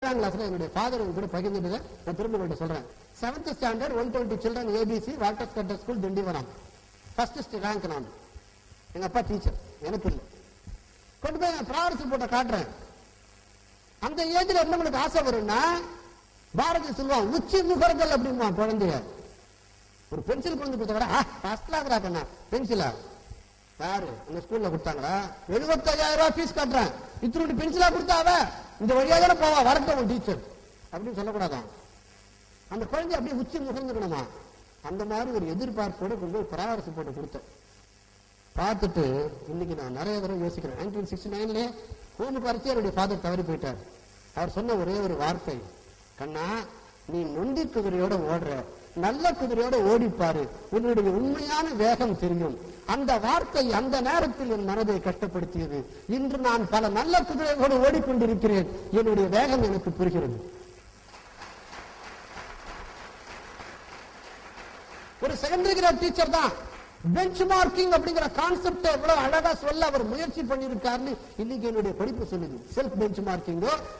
ஏழாம் கிளாஸ்ல என்னுடைய ஃபாதர் கூட பகிர்ந்துட்டு நான் திரும்ப உங்கள்கிட்ட சொல்றேன் seventh standard one twenty children A B C water cutter school Tindivanam first rank நான் எங்க அப்பா டீச்சர் எனக்கு இல்லை கொண்டு போய் நான் ப்ராரஸ் போட்ட காட்டுறேன் அந்த ஏஜ்ல என்னங்களுக்கு ஆசை வரும்னா பாரதி சொல்லுவான் உச்சி முகர்கள் அப்படிமா குழந்தைய ஒரு பென்சில் கொண்டு கொடுத்த கூட ஃபர்ஸ்ட் கிளாஸ் ராக்கண்ணா பென்சிலா யாரு அந்த ஸ்கூல்ல கொடுத்தாங்களா எழுபத்தையாயிரம் ரூபாய் ஃபீஸ் கட்டுறேன் இத்தினோட பென்சிலா கொடுத்தாவ இந்த வழியா தானே போவா வரட்டும் உன் டீச்சர் அப்படின்னு சொல்லக்கூடாதான் அந்த குழந்தை அப்படியே உச்சி முகந்துக்கணுமா அந்த மாதிரி ஒரு எதிர்பார்ப்போட கொண்டு போய் பராமரிசு போட்டு கொடுத்தேன் பார்த்துட்டு இன்னைக்கு நான் நிறைய தடவை யோசிக்கிறேன் நைன்டீன் சிக்ஸ்டி நைன்லயே ஹோமுக்கு வரைக்கும் என்னுடைய ஃபாதர் தவறி போயிட்டார் அவர் சொன்ன ஒரே ஒரு வார்த்தை கண்ணா நீ நொண்டி குதிரையோட ஓடுற நல்ல குதிரையோட ஓடிப்பாரு உன்னுடைய உண்மையான வேகம் தெரியும் அந்த வார்த்தை அந்த நேரத்தில் என் மனதை கஷ்டப்படுத்தியது இன்று நான் பல நல்ல குதிரைகளோடு ஓடிக்கொண்டிருக்கிறேன் என்னுடைய வேகம் எனக்கு புரிகிறது ஒரு செகண்டரி கிரேட் டீச்சர் தான் பெஞ்ச் மார்க்கிங் அப்படிங்கிற கான்செப்ட் எவ்வளவு அழகா சொல்ல அவர் முயற்சி பண்ணியிருக்காருன்னு இன்னைக்கு என்னுடைய படிப்பு சொல்லுது செல்ஃப் பெஞ்ச் மார்க்கிங்கோ